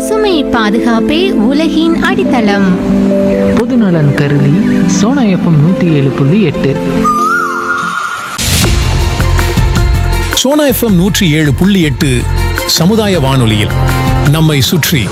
பசுமை பாதுகாப்பே உலகின் அடித்தளம் பொதுநலன் கருதி சோனா எஃப்எம் நூற்றி ஏழு புள்ளி எட்டு சோனா எஃப்எம் நூற்றி ஏழு புள்ளி எட்டு சமுதாய வானொலியில் நம்மை சுற்றி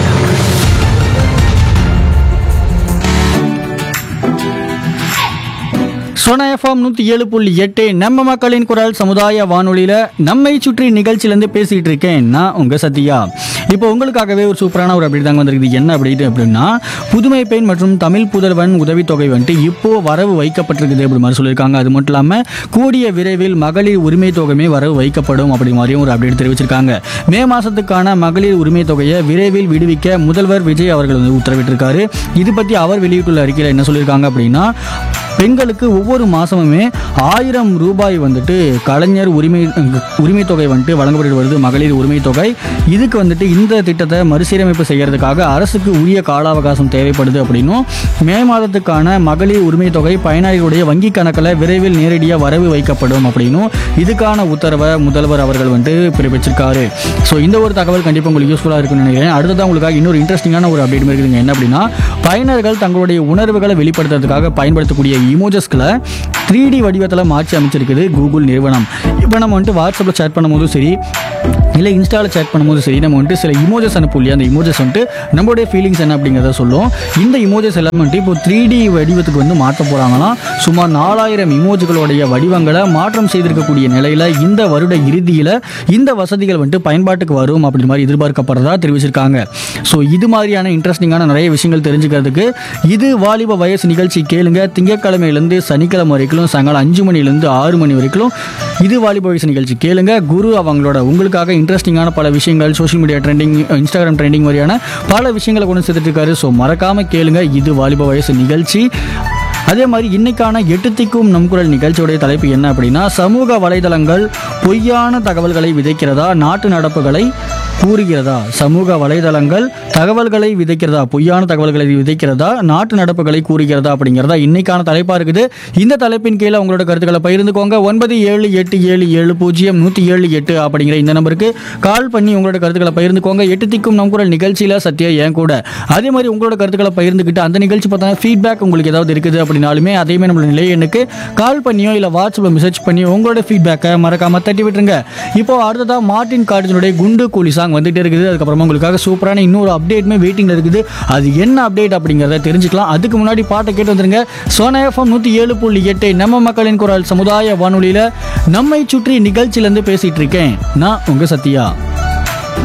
சோனா எஃப்எம் நூற்றி ஏழு புள்ளி எட்டு நம்ம மக்களின் குரல் சமுதாய வானொலியில் நம்மை சுற்றி நிகழ்ச்சியிலேருந்து பேசிகிட்டு இருக்கேன் நான் உங்கள் சத்யா இப்போ உங்களுக்காகவே ஒரு சூப்பரான ஒரு அப்டேட் தாங்க வந்திருக்குது என்ன அப்டேட் அப்படின்னா புதுமை பெண் மற்றும் தமிழ் புதல்வன் உதவித்தொகை வந்துட்டு இப்போ வரவு வைக்கப்பட்டிருக்குது அப்படி மாதிரி சொல்லியிருக்காங்க அது மட்டும் இல்லாமல் கூடிய விரைவில் மகளிர் உரிமை தொகையுமே வரவு வைக்கப்படும் அப்படி மாதிரியும் ஒரு அப்டேட் தெரிவிச்சிருக்காங்க மே மாதத்துக்கான மகளிர் உரிமை தொகையை விரைவில் விடுவிக்க முதல்வர் விஜய் அவர்கள் வந்து உத்தரவிட்டிருக்காரு இது பற்றி அவர் வெளியிட்டுள்ள அறிக்கையில் என்ன சொல்லியிருக்காங்க அப்படின்னா பெண்களுக்கு ஒவ்வொரு மாதமுமே ஆயிரம் ரூபாய் வந்துட்டு கலைஞர் உரிமை உரிமை தொகை வந்துட்டு வழங்கப்பட்டு வருது மகளிர் உரிமை தொகை இதுக்கு வந்துட்டு இந்த திட்டத்தை மறுசீரமைப்பு செய்யறதுக்காக அரசுக்கு உரிய கால அவகாசம் தேவைப்படுது அப்படின்னும் மே மாதத்துக்கான மகளிர் உரிமை தொகை பயனாளிகளுடைய வங்கி கணக்கில் விரைவில் நேரடியாக வரவு வைக்கப்படும் அப்படின்னும் இதுக்கான உத்தரவை முதல்வர் அவர்கள் வந்துட்டு பிறப்பிச்சிருக்காரு ஸோ இந்த ஒரு தகவல் கண்டிப்பாக உங்களுக்கு யூஸ்ஃபுல்லாக இருக்கும்னு நினைக்கிறேன் அடுத்ததான் உங்களுக்காக இன்னொரு இன்ட்ரெஸ்டிங்கான ஒரு அப்டேட் இருக்குதுங்க என்ன அப்படின்னா பயனர்கள் தங்களுடைய உணர்வுகளை வெளிப்படுத்துறதுக்காக பயன்படுத்தக்கூடிய இமோஜஸ்களை த்ரீ டி வடிவத்தில் மாற்றி அமைச்சிருக்குது கூகுள் நிறுவனம் இப்போ நம்ம வந்துட்டு வாட்ஸ்அப்பில் சேட் பண்ணும்போதும் சரி இல்லை இன்ஸ்டாவில் சேட் பண்ணும்போது சரி நம்ம வந்துட்டு சில இமோஜஸ் அனுப்பும் இல்லையா அந்த இமோஜஸ் வந்துட்டு நம்மளுடைய ஃபீலிங்ஸ் என்ன அப்படிங்கிறத சொல்லும் இந்த இமோஜஸ் எல்லாமே வந்துட்டு இப்போ த்ரீ டி வடிவத்துக்கு வந்து மாற்ற போகிறாங்கன்னா சுமார் நாலாயிரம் இமோஜுகளுடைய வடிவங்களை மாற்றம் செய்திருக்கக்கூடிய நிலையில் இந்த வருட இறுதியில் இந்த வசதிகள் வந்துட்டு பயன்பாட்டுக்கு வரும் அப்படி மாதிரி எதிர்பார்க்கப்படுறதா தெரிவிச்சிருக்காங்க ஸோ இது மாதிரியான இன்ட்ரெஸ்டிங்கான நிறைய விஷயங்கள் தெரிஞ்சுக்கிறதுக்கு இது வாலிப வயசு நிகழ்ச்சி கேளுங்க திங்கட்கிழமையிலேருந்து சனிக்கிழமை வரைக்கும் சாயங்காலம் அஞ்சு மணிலேருந்து ஆறு மணி வரைக்கும் இது வாலிப வயசு நிகழ்ச்சி கேளுங்க குரு அவங்களோட உங்களுக்காக இன்ட்ரெஸ்டிங்கான பல விஷயங்கள் social media trending Instagram trending மாதிரியான பல விஷயங்களை கொண்டு சேர்த்துட்டு இருக்காரு ஸோ மறக்காம கேளுங்க இது வாலிப வயசு நிகழ்ச்சி அதே மாதிரி இன்னைக்கான எட்டு திக்கும் நம் குரல் நிகழ்ச்சியுடைய தலைப்பு என்ன அப்படின்னா சமூக வலைதளங்கள் பொய்யான தகவல்களை விதைக்கிறதா நாட்டு நடப்புகளை கூறுகிறதா சமூக வலைதளங்கள் தகவல்களை விதைக்கிறதா பொய்யான தகவல்களை விதைக்கிறதா நாட்டு நடப்புகளை கூறுகிறதா அப்படிங்கிறதா இன்னைக்கான தலைப்பா இருக்குது இந்த தலைப்பின் கீழே உங்களோட கருத்துக்களை பகிர்ந்துக்கோங்க ஒன்பது ஏழு எட்டு ஏழு ஏழு பூஜ்ஜியம் நூற்றி ஏழு எட்டு அப்படிங்கிற இந்த நம்பருக்கு கால் பண்ணி உங்களோட கருத்துக்களை பகிர்ந்துக்கோங்க எட்டு திக்கும் நம் குரல் நிகழ்ச்சியில் சத்யா ஏன் கூட அதே மாதிரி உங்களோட கருத்துக்களை பகிர்ந்துக்கிட்டு அந்த நிகழ்ச்சி பார்த்தா ஃபீட்பேக் உங்களுக்கு ஏதாவது இருக்குது அப்படின்னாலுமே அதையுமே நம்மளோட நிலைய எண்ணுக்கு கால் பண்ணியோ இல்லை வாட்ஸ்அப்பில் மெசேஜ் பண்ணி உங்களோட ஃபீட்பேக்கை மறக்காம தட்டி விட்டுருங்க இப்போ அடுத்ததா மார்ட்டின் கார்டினுடைய குண்டு கூலி சாங் வந்துட்டே இருக்குது அதுக்கப்புறமா உங்களுக்காக சூப்பரான இன்னொரு அப்டேட்மே வெயிட்டிங்ல இருக்குது அது என்ன அப்டேட் அப்படிங்கிறத தெரிஞ்சுக்கலாம் அதுக்கு முன்னாடி பாட்டை கேட்டு வந்துருங்க சோனா எஃப்எம் நூற்றி ஏழு புள்ளி எட்டு நம்ம மக்களின் குரல் சமுதாய வானொலியில் நம்மை சுற்றி நிகழ்ச்சியிலேருந்து பேசிட்டு இருக்கேன் நான் உங்க சத்யா